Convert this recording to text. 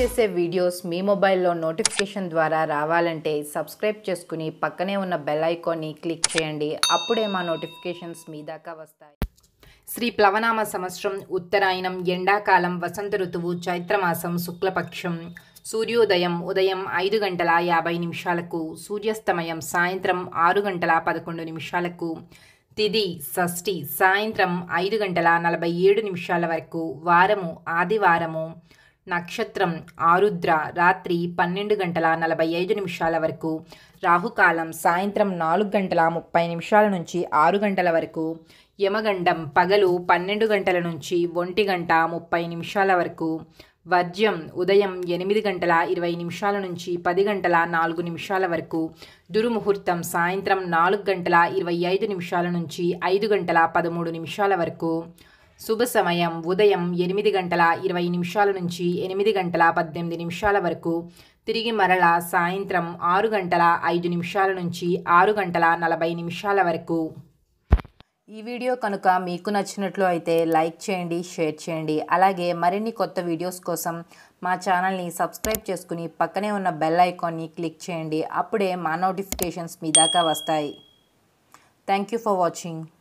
చేసే వీడియోస్ మీ మొబైల్లో నోటిఫికేషన్ ద్వారా రావాలంటే సబ్స్క్రైబ్ చేసుకుని పక్కనే ఉన్న బెల్ ఐకాన్ని క్లిక్ చేయండి అప్పుడే మా నోటిఫికేషన్స్ మీ దాకా వస్తాయి శ్రీ ప్లవనామ సంవత్సరం ఉత్తరాయణం ఎండాకాలం వసంత ఋతువు చైత్రమాసం శుక్లపక్షం సూర్యోదయం ఉదయం ఐదు గంటల యాభై నిమిషాలకు సూర్యాస్తమయం సాయంత్రం ఆరు గంటల పదకొండు నిమిషాలకు తిది షష్ఠి సాయంత్రం ఐదు గంటల నలభై ఏడు నిమిషాల వరకు వారము ఆదివారము నక్షత్రం ఆరుద్ర రాత్రి పన్నెండు గంటల నలభై ఐదు నిమిషాల వరకు రాహుకాలం సాయంత్రం నాలుగు గంటల ముప్పై నిమిషాల నుంచి ఆరు గంటల వరకు యమగండం పగలు పన్నెండు గంటల నుంచి ఒంటి గంట ముప్పై నిమిషాల వరకు వర్జ్యం ఉదయం ఎనిమిది గంటల ఇరవై నిమిషాల నుంచి పది గంటల నాలుగు నిమిషాల వరకు దుర్ముహూర్తం సాయంత్రం నాలుగు గంటల ఇరవై ఐదు నిమిషాల నుంచి ఐదు గంటల పదమూడు నిమిషాల వరకు శుభ సమయం ఉదయం ఎనిమిది గంటల ఇరవై నిమిషాల నుంచి ఎనిమిది గంటల పద్దెనిమిది నిమిషాల వరకు తిరిగి మరల సాయంత్రం ఆరు గంటల ఐదు నిమిషాల నుంచి ఆరు గంటల నలభై నిమిషాల వరకు ఈ వీడియో కనుక మీకు నచ్చినట్లు అయితే లైక్ చేయండి షేర్ చేయండి అలాగే మరిన్ని కొత్త వీడియోస్ కోసం మా ఛానల్ని సబ్స్క్రైబ్ చేసుకుని పక్కనే ఉన్న బెల్ ఐకాన్ని క్లిక్ చేయండి అప్పుడే మా నోటిఫికేషన్స్ మీ దాకా వస్తాయి థ్యాంక్ యూ ఫర్ వాచింగ్